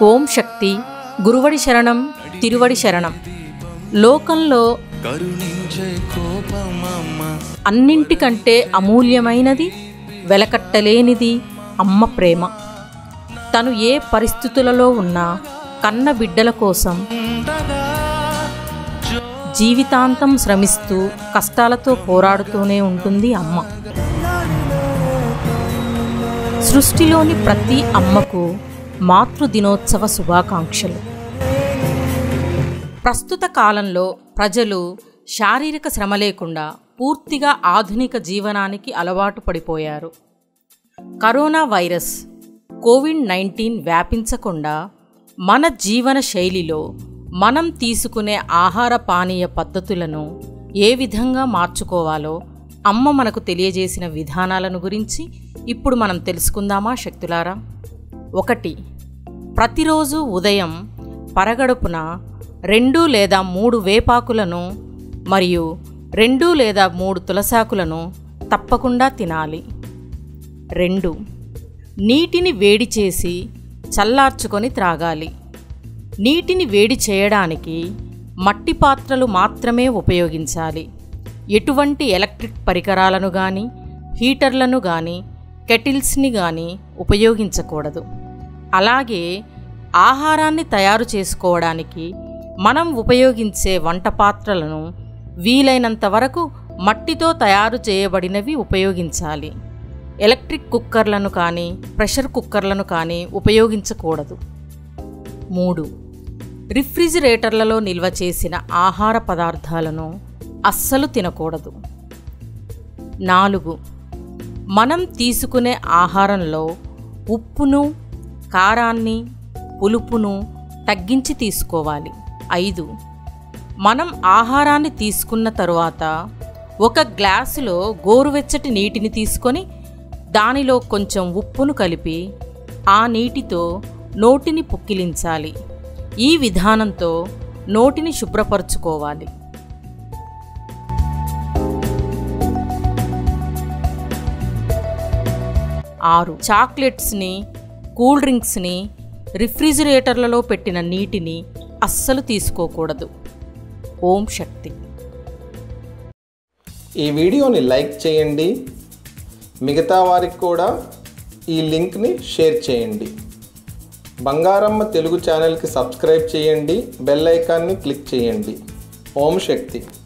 ఓం శక్తి గురువడి శరణం తిరువడి శరణం లోకంలో కరుణించే కోపమమ్మ అన్నింటికంటే అమూల్యమైనది వెలకట్టలేనిది అమ్మ ప్రేమ తను ఏ పరిస్థితులలో ఉన్నా కన్న బిడ్డల కోసం ఉండగా జీవితాంతం శ్రమిస్తూ కష్టాలతో పోరాడుతూనే ఉంటుంది అమ్మ సృష్టిలోని ప్రతి అమ్మకు మాతృ దినోత్సవ శుభాకాంక్షలు ప్రస్తుత కాలంలో ప్రజలు శారీరక శ్రమ లేకుండా పూర్తిగా ఆధునిక జీవనానికి అలవాటు పడిపోయారు కరోనా వైరస్ కోవిడ్ నైన్టీన్ వ్యాపించకుండా మన జీవన శైలిలో మనం తీసుకునే ఆహార పానీయ పద్ధతులను ఏ విధంగా మార్చుకోవాలో అమ్మ మనకు తెలియజేసిన విధానాలను గురించి ఇప్పుడు మనం తెలుసుకుందామా శక్తులారా ఒకటి ప్రతిరోజు ఉదయం పరగడుపున రెండు లేదా మూడు వేపాకులను మరియు రెండు లేదా మూడు తులసాకులను తప్పకుండా తినాలి రెండు నీటిని వేడి చేసి చల్లార్చుకొని త్రాగాలి నీటిని వేడి చేయడానికి మట్టి పాత్రలు మాత్రమే ఉపయోగించాలి ఎటువంటి ఎలక్ట్రిక్ పరికరాలను కానీ హీటర్లను కానీ కెటిల్స్ని కానీ ఉపయోగించకూడదు అలాగే ఆహారాన్ని తయారు చేసుకోవడానికి మనం ఉపయోగించే వంట పాత్రలను వీలైనంత వరకు మట్టితో తయారు చేయబడినవి ఉపయోగించాలి ఎలక్ట్రిక్ కుక్కర్లను కానీ ప్రెషర్ కుక్కర్లను కానీ ఉపయోగించకూడదు మూడు రిఫ్రిజిరేటర్లలో నిల్వ చేసిన ఆహార పదార్థాలను అస్సలు తినకూడదు నాలుగు మనం తీసుకునే ఆహారంలో ఉప్పును కారాన్ని పులుపును తగ్గించి తీసుకోవాలి ఐదు మనం ఆహారాన్ని తీసుకున్న తరువాత ఒక గ్లాసులో గోరువెచ్చటి నీటిని తీసుకొని దానిలో కొంచెం ఉప్పును కలిపి ఆ నీటితో నోటిని పుక్కిలించాలి ఈ విధానంతో నోటిని శుభ్రపరచుకోవాలి ఆరు చాక్లెట్స్ని కూల్ డ్రింక్స్ని రిఫ్రిజిరేటర్లలో పెట్టిన నీటిని అస్సలు తీసుకోకూడదు ఓం శక్తి ఈ వీడియోని లైక్ చేయండి మిగతా వారికి కూడా ఈ లింక్ని షేర్ చేయండి బంగారమ్మ తెలుగు ఛానల్కి సబ్స్క్రైబ్ చేయండి బెల్ ఐకాన్ని క్లిక్ చేయండి ఓం శక్తి